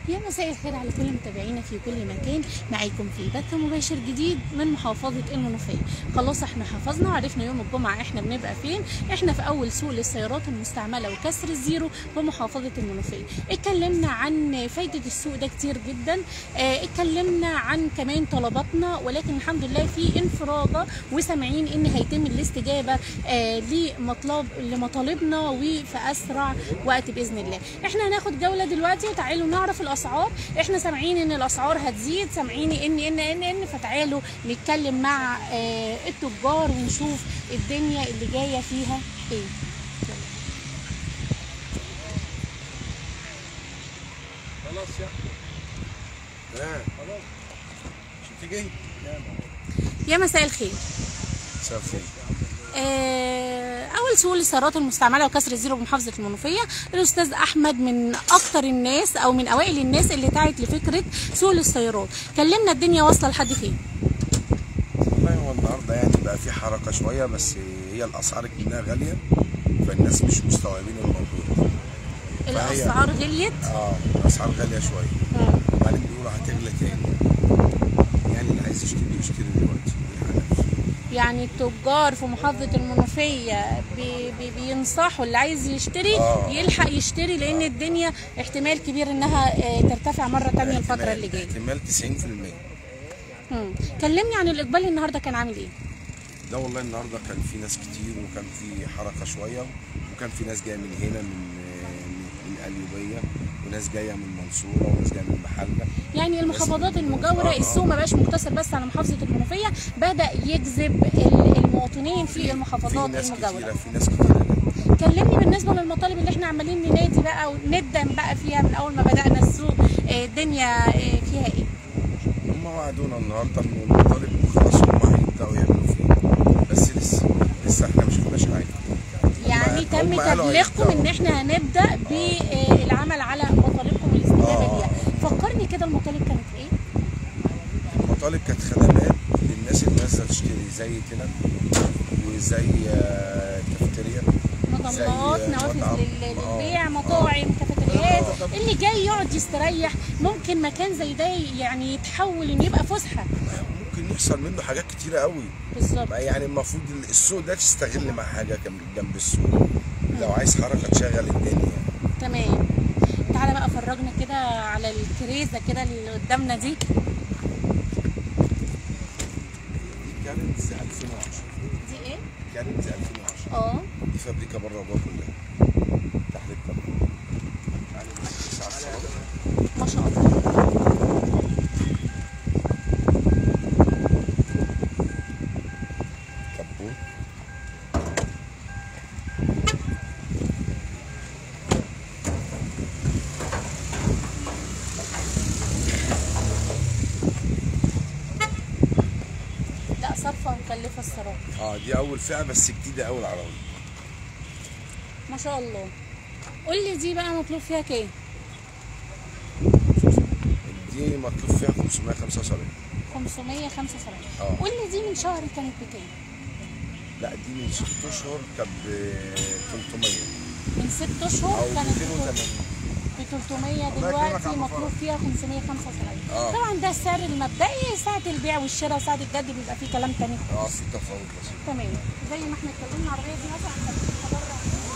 يا مساء الخير على كل متابعينا في كل مكان معاكم في بث مباشر جديد من محافظة المنوفية خلاص احنا حفظنا وعرفنا يوم الجمعة احنا بنبقى فين احنا في اول سوق للسيارات المستعملة وكسر الزيرو بمحافظة المنوفية اتكلمنا عن فايدة السوق ده كتير جدا اه اتكلمنا عن كمان طلباتنا ولكن الحمد لله في انفرادة وسامعين ان هيتم الاستجابة اه لمطلب لمطالبنا وفي اسرع وقت باذن الله احنا هناخد جولة دلوقتي وتعالوا نعرف الاسعار احنا سامعين ان الاسعار هتزيد سامعين ان ان ان ان فتعالوا نتكلم مع آه التجار ونشوف الدنيا اللي جايه فيها ايه خلاص يا اه خلاص شو في جاي؟ يا مساء الخير مساء الخير آه، اول سوق للسيارات المستعمله وكسر الزيرو بمحافظه المنوفيه الاستاذ احمد من اكتر الناس او من اوائل الناس اللي دعت لفكره سوق للسيارات كلمنا الدنيا واصله لحد فين والله هو النهارده يعني بقى في حركه شويه بس هي الاسعار منها غاليه فالناس مش مستوعبين الموضوع فهي- الاسعار غليت اه الاسعار غاليه شويه آه. وبعدين بيقولوا هتغلى تاني يعني اللي عايز يشتري يشتري دلوقتي يعني التجار في محافظة المنوفية بي بي بينصحوا اللي عايز يشتري آه. يلحق يشتري لأن الدنيا احتمال كبير إنها آه، ترتفع مرة تانية الفترة احتمال- اللي جاية احتمال 90% مم. كلمني عن الإقبال النهاردة كان عامل إيه؟ لا والله النهارده كان في ناس كتير وكان في حركه شويه وكان في ناس جايه من هنا من من القليوبيه وناس جايه من المنصوره وناس جايه من المحله يعني المحافظات آه، المجاورة آه. السوق ما بقاش مقتصر بس على محافظة المنوفية بدأ يجذب ال- المواطنين في في المحافظات ناس المجاورة كتيره في ناس كتيره جدا. كلمني بالنسبة للمطالب اللي احنا عمالين ننادي بقى وندم بقى فيها من أول ما بدأنا السوق آه، الدنيا آه، فيها إيه؟ هم وعدونا النهارده من المطالب خلاص هم هيبداوا يعملوا فيه بس لسه لسه احنا ما شفناش حاجه يعني هم- تم هم قالوا تبليغكم هيبدأوا. ان احنا هنبدا بالعمل على مطالبكم والاستجابه آه. ليها فكرني كده المطالب كانت ايه المطالب كانت خدمات للناس اللي نازله تشتري زي كده وزي آه، كافيتيريا مظلات زي نوافذ مطعم. لل- آه. للبيع مطاعم كافيتريات آه. اللي جاي يقعد يستريح ممكن مكان زي ده يعني يتحول انه يبقى فسحه ممكن يحصل منه حاجات كتيره قوي بالظبط يعني المفروض السوق ده تستغل مع حاجه جنب جنب السوق لو عايز حركه تشغل الدنيا تمام تعالى بقى فرجنا كده على الكريزه كده اللي قدامنا دي دي كانت 2010 دي ايه كانت 2010 اه دي فابريكا بره وجوه كلها تحت الكاميرا يعني بس على الصالة. ما شاء الله كبوت لا صرفه مكلفه الصراحه اه دي اول فئه بس جديده قوي العربيه ما شاء الله قول لي دي بقى مطلوب فيها كام دي مطلوب فيها 575 575 آه. قول لي دي من شهر كانت بكام لا دي من ست اشهر كانت ب 300 من ست اشهر او كانت 280 ب 300 يكرمك دلوقتي يا عم مطلوب فرج. فيها 575 آه. طبعا ده السعر المبدئي ساعة البيع والشراء وساعة الجد بيبقى فيه كلام تاني اه في تفاوت بسيط تمام زي ما احنا اتكلمنا العربية دي مثلا خلينا بره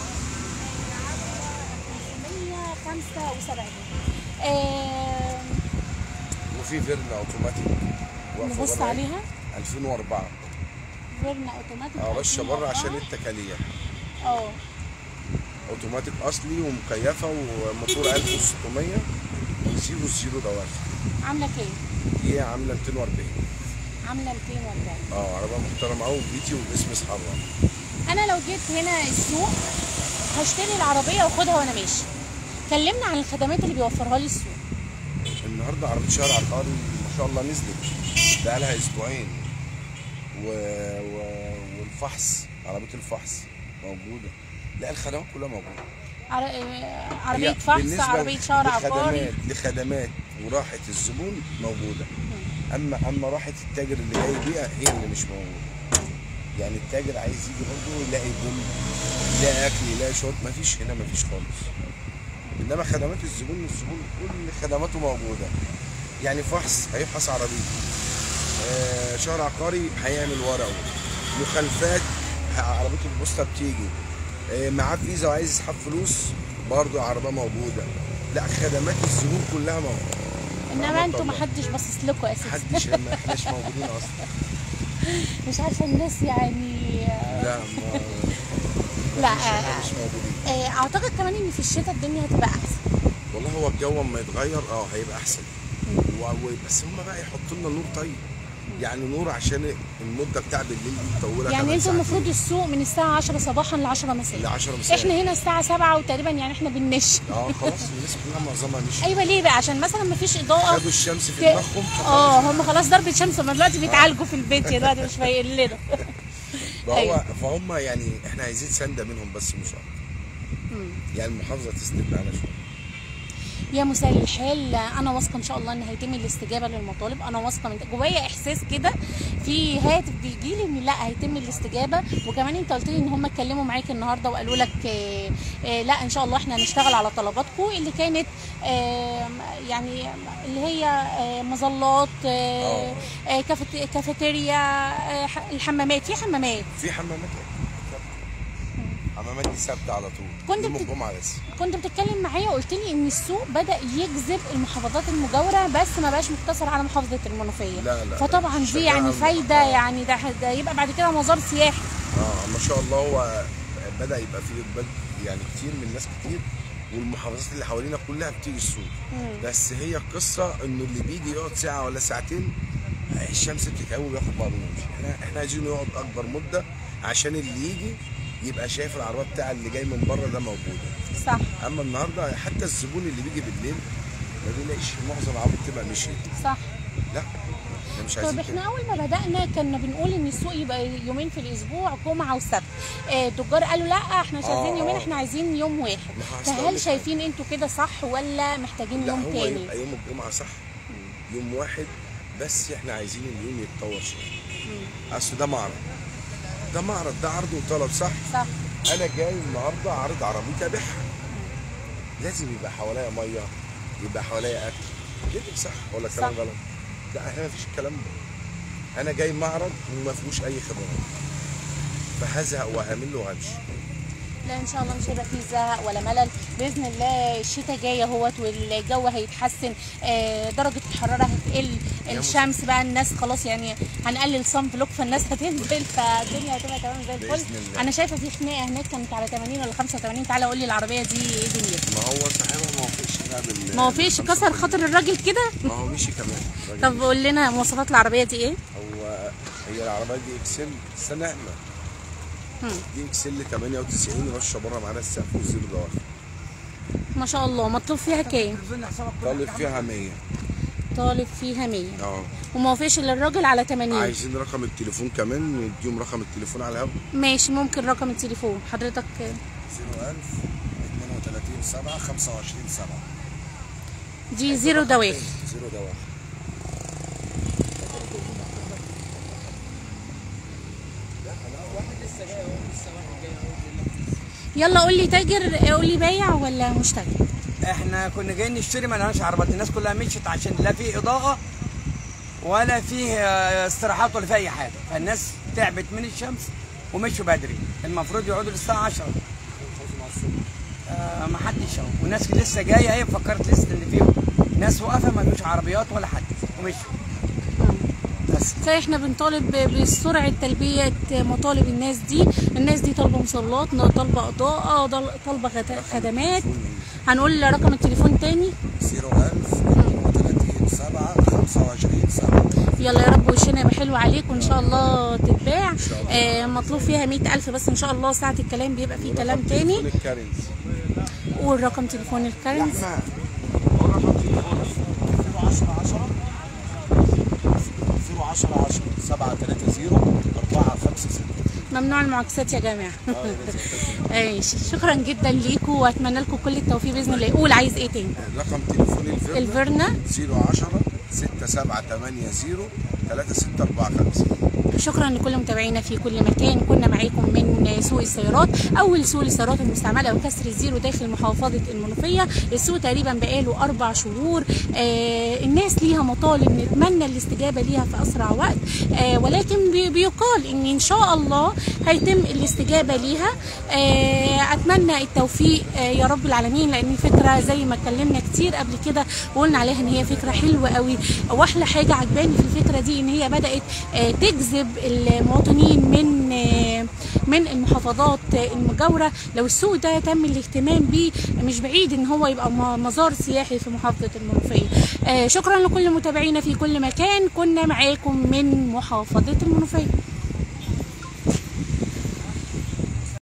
575 آه وفي فيرنا اوتوماتيك واقفة نبص بره عليها 2004 فيرنا اوتوماتيك اه باشا بره 2004. عشان التكاليف اه اوتوماتيك اصلي ومكيفه وموتور 1600 وزيرو زيرو دواسه عاملة كام؟ دي عامله 240 عاملة 240 اه عربيه محترمه قوي بيتي وباسم اصحابها انا لو جيت هنا السوق هشتري العربيه واخدها وانا ماشي كلمنا عن الخدمات اللي بيوفرها لي السوق النهارده عربيه شهر عقاري ما شاء الله نزلت بقى لها اسبوعين و... و... والفحص عربيه الفحص موجوده لا الخدمات كلها موجوده عر... آه، عربيه هي فحص بالنسبة عربيه شهر عقاري لخدمات لخدمات وراحه الزبون موجوده اما اما راحه التاجر اللي جاي بيها هي اللي مش موجوده يعني التاجر عايز يجي برضه يلاقي بوم يلاقي اكل يلاقي شرب مفيش هنا مفيش خالص انما خدمات الزبون الزبون كل خدماته موجوده يعني فحص هيفحص عربيته آه شهر عقاري هيعمل ورقه مخالفات ه- عربيه البوسطه بتيجي آه معاه فيزا وعايز يسحب فلوس برضه العربيه موجوده لا خدمات الزبون كلها موجوده انما رحمة انتوا الله. محدش باصص لكم اساسا محدش ما احناش موجودين اصلا مش عارفه الناس يعني لا ما لا احنا مش موجودين آه، اعتقد كمان ان في الشتاء الدنيا هتبقى احسن والله هو الجو اما يتغير اه هيبقى احسن و- و- بس هم بقى يحطوا لنا نور طيب يعني نور عشان المده بتاع بالليل دي مطوله يعني كمان انتوا ساعتين. المفروض السوق من الساعه 10 صباحا ل 10 مساء ل 10 مساء احنا هنا الساعه 7 وتقريبا يعني احنا بننش اه خلاص الناس كلها معظمها مش ايوه ليه بقى عشان مثلا ما فيش اضاءه خدوا الشمس في في- دماغهم فخلاص. اه هم خلاص ضربة شمس هم دلوقتي بيتعالجوا في البيت يا دلوقتي مش فايقين لنا فهو أيوة. فهم يعني احنا عايزين سنده منهم بس مش اكتر يعني المحافظه تسند معانا شويه يا مسهل الحال انا واثقه ان شاء الله ان هيتم الاستجابه للمطالب انا واثقه من جوايا احساس كده في هاتف بيجي لي ان لا هيتم الاستجابه وكمان انت قلت لي ان هم اتكلموا معاك النهارده وقالوا لك آه، آه، لا ان شاء الله احنا هنشتغل على طلباتكم اللي كانت آه، يعني اللي هي آه، مظلات آه، آه، كافت- كافيتيريا آه، ح- الحمامات في حمامات في حمامات حمامات دي ثابته على طول كنت يوم بت- الجمعه بس كنت بتتكلم معايا وقلت لي ان السوق بدا يجذب المحافظات المجاوره بس ما بقاش مقتصر على محافظه المنوفيه لا، لا. فطبعا دي شغال يعني على- فايده آه. يعني ده, ده يبقى بعد كده مزار سياحي اه ما شاء الله هو بدا يبقى فيه اقبال يعني كتير من ناس كتير والمحافظات اللي حوالينا كلها بتيجي السوق بس هي القصه انه اللي بيجي يقعد ساعه ولا ساعتين الشمس بتتقوي وياخد بعضه ويمشي احنا احنا عايزينه يقعد اكبر مده عشان اللي يجي يبقى شايف العربيه بتاع اللي جاي من بره ده موجوده صح اما النهارده حتى الزبون اللي بيجي بالليل ما بيلاقيش معظم العربيات بتبقى مشيت صح لا احنا مش طب عايزين احنا كده اول ما بدانا كنا بنقول ان السوق يبقى يومين في الاسبوع جمعه وسبت آه، التجار قالوا لا احنا مش آه، عايزين يومين آه. احنا عايزين يوم واحد ما هو أصل أقول فهل لك شايفين انتوا كده صح ولا محتاجين لا يوم هو تاني يبقى يوم الجمعه صح يوم واحد بس احنا عايزين اليوم يتطور شويه اصل ده معرض ده معرض ده عرض وطلب صح صح انا جاي النهارده عارض عربيتي ابيعها لازم يبقى حواليا ميه يبقى حواليا اكل كده صح ولا كلام صح. غلط لا احنا مفيش الكلام ده انا جاي معرض وما فيهوش اي خدمات فهزهق وهمل وهمشي لا ان شاء الله مش هيبقى فيه زهق ولا ملل باذن الله الشتاء جاي اهوت والجو هيتحسن آه، درجه الحراره هتقل يا الشمس بقى الناس خلاص يعني هنقلل صن بلوك فالناس هتنزل فالدنيا هتبقى تمام زي الفل بإذن الله. انا شايفه في خناقه هناك كانت على 80 ولا 85 تعالى قول لي العربيه دي ايه دنيتها ما هو صاحبها ما وافقش بقى بال ما هو فيش كسر خاطر الراجل كده ما هو مشي كمان الراجل طب مشي. قول لنا مواصفات العربيه دي ايه هو هي العربيه دي اكسل سنعمه مم. دي اكسل 98 رشه بره معانا السقف والزيرو ده واقف. ما شاء الله مطلوب فيها كام طالب فيها 100 طالب فيها 100 اه وما وافقش للراجل على 80 عايزين رقم التليفون كمان نديهم رقم التليفون على الهوا ماشي ممكن رقم التليفون حضرتك 01000 32 7 25 7 دي زيرو دواخل زيرو ده واحد يلا قول لي تاجر قول لي بايع ولا مشتري احنا كنا جايين نشتري ما لناش عربات الناس كلها مشيت عشان لا في اضاءه ولا فيه آه، استراحات ولا في اي حاجه فالناس تعبت من الشمس ومشوا بدري المفروض يقعدوا للساعه 10 آه ما حدش اهو وناس لسه جايه اهي فكرت لسه ان فيهم ناس واقفه ما فيش عربيات ولا حد ومشوا بس فاحنا بنطالب بسرعه تلبيه مطالب الناس دي الناس دي طالبه مصلات طالبه اضاءه ضل- طالبه غد- خدمات هنقول رقم التليفون تاني 01000 32 7 25 7 يلا يا رب وشنا يبقى حلو عليك وان شاء الله تتباع آه مطلوب فيها مئة ألف بس ان شاء الله ساعة الكلام بيبقى فيه كلام رقم تاني تليفون الكارنز قول رقم تليفون الكرنس احمد 10 10 010 10 7 3 0 4 5 6 ممنوع المعاكسات يا جماعة ماشي شكرا جدا ليكوا واتمنى لكم كل التوفيق باذن الله قول عايز ايه تاني رقم تليفون الفيرنا الفيرنا 010 6780 3 6 4 5 شكرا لكل متابعينا في كل مكان كنا معاكم من سوق السيارات اول سوق للسيارات المستعمله وكسر الزيرو داخل محافظه المنوفيه السوق تقريبا بقاله اربع شهور آه الناس ليها مطالب نتمنى الاستجابه ليها في اسرع وقت آه ولكن بي- بيقال ان ان شاء الله هيتم الاستجابه ليها آه اتمنى التوفيق آه يا رب العالمين لان الفكره زي ما اتكلمنا كتير قبل كده وقلنا عليها ان هي فكره حلوه قوي واحلى حاجه عجباني في الفكره دي ان هي بدات آه، تجذب المواطنين من آه، من المحافظات آه، المجاوره لو السوق ده تم الاهتمام بيه مش بعيد ان هو يبقى م- مزار سياحي في محافظه المنوفيه آه، شكرا لكل متابعينا في كل مكان كنا معاكم من محافظه المنوفيه